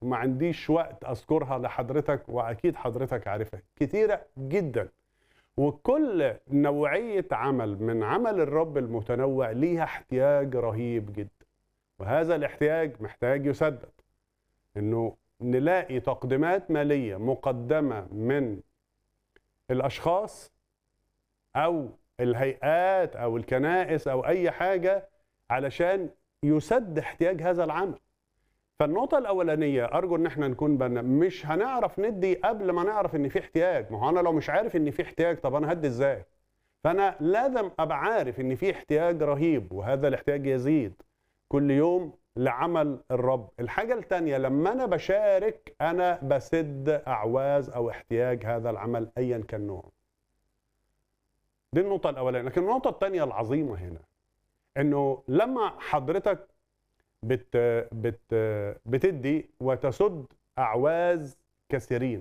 وما عنديش وقت اذكرها لحضرتك واكيد حضرتك عارفها كتيره جدا وكل نوعيه عمل من عمل الرب المتنوع ليها احتياج رهيب جدا وهذا الاحتياج محتاج يسدد انه نلاقي تقديمات ماليه مقدمه من الاشخاص او الهيئات او الكنائس او اي حاجه علشان يسد احتياج هذا العمل فالنقطة الأولانية أرجو إن احنا نكون بنا مش هنعرف ندي قبل ما نعرف إن في احتياج، ما هو أنا لو مش عارف إن في احتياج طب أنا هدي إزاي؟ فأنا لازم أبقى عارف إن في احتياج رهيب وهذا الاحتياج يزيد كل يوم لعمل الرب. الحاجة الثانية لما أنا بشارك أنا بسد أعواز أو احتياج هذا العمل أيا كان نوعه. دي النقطة الأولانية، لكن النقطة الثانية العظيمة هنا إنه لما حضرتك بت بت بتدي وتسد اعواز كثيرين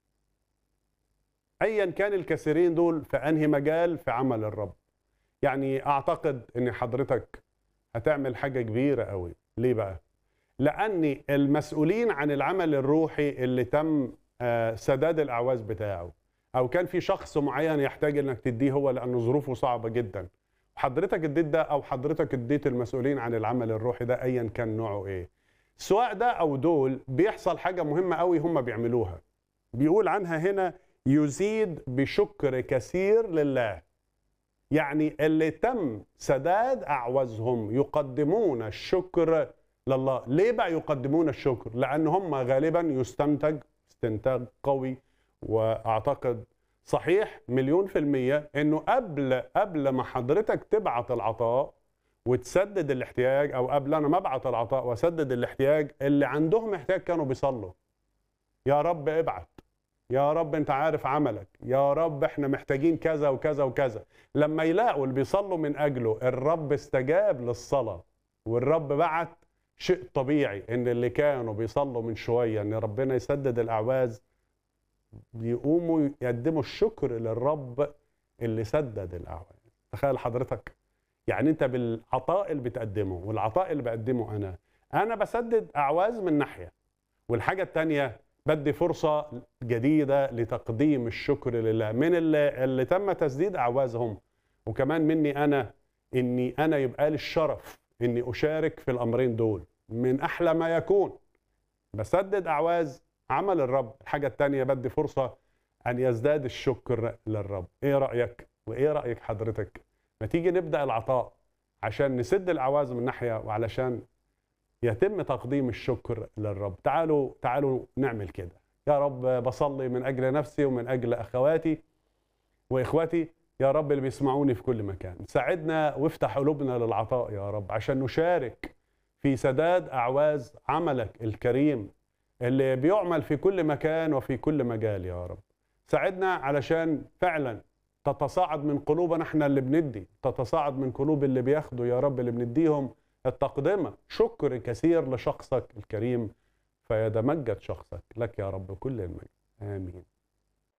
ايا كان الكثيرين دول في انهي مجال في عمل الرب يعني اعتقد ان حضرتك هتعمل حاجه كبيره قوي ليه بقى لان المسؤولين عن العمل الروحي اللي تم سداد الاعواز بتاعه او كان في شخص معين يحتاج انك تديه هو لانه ظروفه صعبه جدا حضرتك اديت ده او حضرتك اديت المسؤولين عن العمل الروحي ده ايا كان نوعه ايه سواء ده او دول بيحصل حاجه مهمه قوي هم بيعملوها بيقول عنها هنا يزيد بشكر كثير لله يعني اللي تم سداد اعوازهم يقدمون الشكر لله ليه بقى يقدمون الشكر لان هم غالبا يستنتج استنتاج قوي واعتقد صحيح مليون في المية انه قبل قبل ما حضرتك تبعت العطاء وتسدد الاحتياج او قبل انا ما ابعت العطاء واسدد الاحتياج اللي عندهم احتياج كانوا بيصلوا يا رب ابعت يا رب انت عارف عملك يا رب احنا محتاجين كذا وكذا وكذا لما يلاقوا اللي بيصلوا من اجله الرب استجاب للصلاة والرب بعت شيء طبيعي ان اللي كانوا بيصلوا من شوية ان ربنا يسدد الاعواز بيقوموا يقدموا الشكر للرب اللي سدد الاعواز تخيل حضرتك يعني انت بالعطاء اللي بتقدمه والعطاء اللي بقدمه انا انا بسدد اعواز من ناحيه والحاجه الثانيه بدي فرصه جديده لتقديم الشكر لله من اللي, اللي تم تسديد اعوازهم وكمان مني انا اني انا يبقى لي الشرف اني اشارك في الامرين دول من احلى ما يكون بسدد اعواز عمل الرب الحاجة الثانية بدي فرصة أن يزداد الشكر للرب إيه رأيك وإيه رأيك حضرتك ما تيجي نبدأ العطاء عشان نسد العواز من ناحية وعلشان يتم تقديم الشكر للرب تعالوا تعالوا نعمل كده يا رب بصلي من أجل نفسي ومن أجل أخواتي وإخواتي يا رب اللي بيسمعوني في كل مكان ساعدنا وافتح قلوبنا للعطاء يا رب عشان نشارك في سداد أعواز عملك الكريم اللي بيعمل في كل مكان وفي كل مجال يا رب ساعدنا علشان فعلا تتصاعد من قلوبنا احنا اللي بندي تتصاعد من قلوب اللي بياخدوا يا رب اللي بنديهم التقدمة شكر كثير لشخصك الكريم فيتمجد شخصك لك يا رب كل المجد آمين